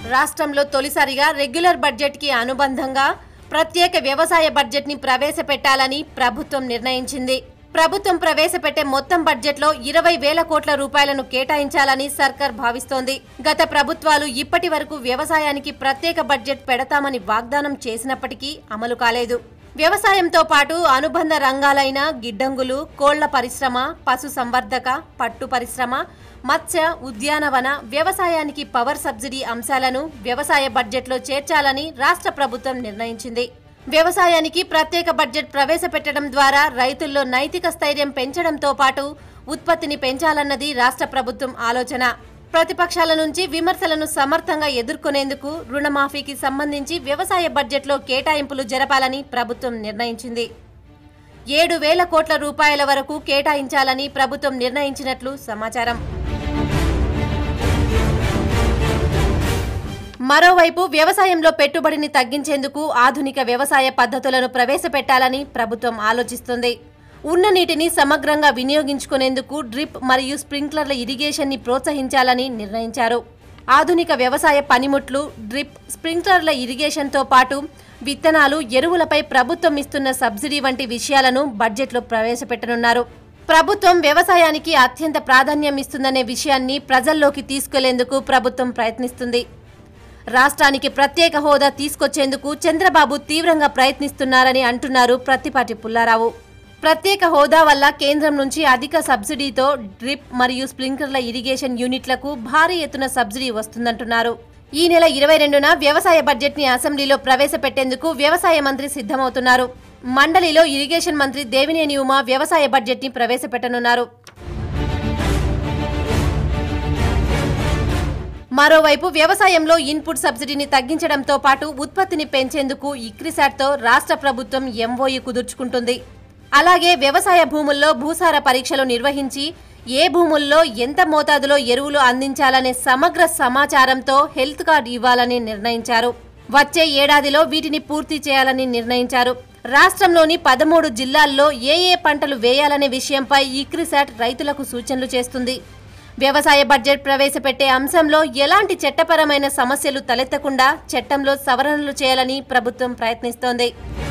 రాష్ట్రంలో తొలిసారిగా రెగ్యులర్ బడ్జెట్కి అనుబంధంగా ప్రత్యేక వ్యవసాయ బడ్జెట్ని ప్రవేశపెట్టాలని ప్రభుత్వం నిర్ణయించింది ప్రభుత్వం ప్రవేశపెట్టే మొత్తం బడ్జెట్లో ఇరవై వేల కోట్ల రూపాయలను కేటాయించాలని సర్కార్ భావిస్తోంది గత ప్రభుత్వాలు ఇప్పటి వరకు వ్యవసాయానికి ప్రత్యేక బడ్జెట్ పెడతామని వాగ్దానం చేసినప్పటికీ అమలు కాలేదు వ్యవసాయంతో పాటు అనుబంధ రంగాలైన గిడ్డంగులు కోళ్ల పరిశ్రమ పశు సంవర్ధక పట్టు పరిశ్రమ మత్స్య ఉద్యానవన వ్యవసాయానికి పవర్ సబ్సిడీ అంశాలను వ్యవసాయ బడ్జెట్లో చేర్చాలని రాష్ట్ర ప్రభుత్వం నిర్ణయించింది వ్యవసాయానికి ప్రత్యేక బడ్జెట్ ప్రవేశపెట్టడం ద్వారా రైతుల్లో నైతిక స్థైర్యం పెంచడంతో పాటు ఉత్పత్తిని పెంచాలన్నది రాష్ట్ర ప్రభుత్వం ఆలోచన ప్రతిపక్షాల నుంచి విమర్శలను సమర్థంగా ఎదుర్కొనేందుకు రుణమాఫీకి సంబంధించి వ్యవసాయ బడ్జెట్లో కేటాయింపులు జరపాలని ప్రభుత్వం నిర్ణయించింది ఏడు వేల కోట్ల రూపాయల వరకు కేటాయించాలని ప్రభుత్వం నిర్ణయించినట్లు సమాచారం మరోవైపు వ్యవసాయంలో పెట్టుబడిని తగ్గించేందుకు ఆధునిక వ్యవసాయ పద్ధతులను ప్రవేశపెట్టాలని ప్రభుత్వం ఆలోచిస్తుంది ఉన్న నీటిని సమగ్రంగా వినియోగించుకునేందుకు డ్రిప్ మరియు స్ప్రింక్లర్ల ఇరిగేషన్ని ప్రోత్సహించాలని నిర్ణయించారు ఆధునిక వ్యవసాయ పనిముట్లు డ్రిప్ స్ప్రింక్లర్ల ఇరిగేషన్తో పాటు విత్తనాలు ఎరువులపై ప్రభుత్వం ఇస్తున్న సబ్సిడీ వంటి విషయాలను బడ్జెట్లో ప్రవేశపెట్టనున్నారు ప్రభుత్వం వ్యవసాయానికి అత్యంత ప్రాధాన్యం ఇస్తుందనే విషయాన్ని ప్రజల్లోకి తీసుకెళ్లేందుకు ప్రభుత్వం ప్రయత్నిస్తుంది రాష్ట్రానికి ప్రత్యేక హోదా తీసుకొచ్చేందుకు చంద్రబాబు తీవ్రంగా ప్రయత్నిస్తున్నారని అంటున్నారు ప్రత్తిపాటి పుల్లారావు ప్రత్యేక హోదా వల్ల కేంద్రం నుంచి అధిక సబ్సిడీతో డ్రిప్ మరియు స్ప్రింక్లర్ల ఇరిగేషన్ యూనిట్లకు భారీ ఎత్తున సబ్సిడీ వస్తుందంటున్నారు ఈ నెల ఇరవై రెండున వ్యవసాయ బడ్జెట్ ని అసెంబ్లీలో ప్రవేశపెట్టేందుకు వ్యవసాయ మంత్రి సిద్ధమవుతున్నారు మండలిలో ఇరిగేషన్ మంత్రి దేవినేని ఉమా వ్యవసాయ బడ్జెట్ ని ప్రవేశపెట్టనున్నారు మరోవైపు వ్యవసాయంలో ఇన్పుట్ సబ్సిడీని తగ్గించడంతో పాటు ఉత్పత్తిని పెంచేందుకు ఇక్రిసాట్తో రాష్ట్ర ప్రభుత్వం ఎంఓయూ కుదుర్చుకుంటుంది అలాగే వ్యవసాయ భూముల్లో భూసార పరీక్షలు నిర్వహించి ఏ భూముల్లో ఎంత మోతాదులో ఎరువులు అందించాలనే సమగ్ర సమాచారంతో హెల్త్ కార్డు ఇవ్వాలని నిర్ణయించారు వచ్చే ఏడాదిలో వీటిని పూర్తి చేయాలని నిర్ణయించారు రాష్ట్రంలోని పదమూడు జిల్లాల్లో ఏ ఏ పంటలు వేయాలనే విషయంపై ఇక్రిసాట్ రైతులకు సూచనలు చేస్తుంది వ్యవసాయ బడ్జెట్ ప్రవేశపెట్టే అంశంలో ఎలాంటి చట్టపరమైన సమస్యలు తలెత్తకుండా చట్టంలో సవరణలు చేయాలని ప్రభుత్వం ప్రయత్నిస్తోంది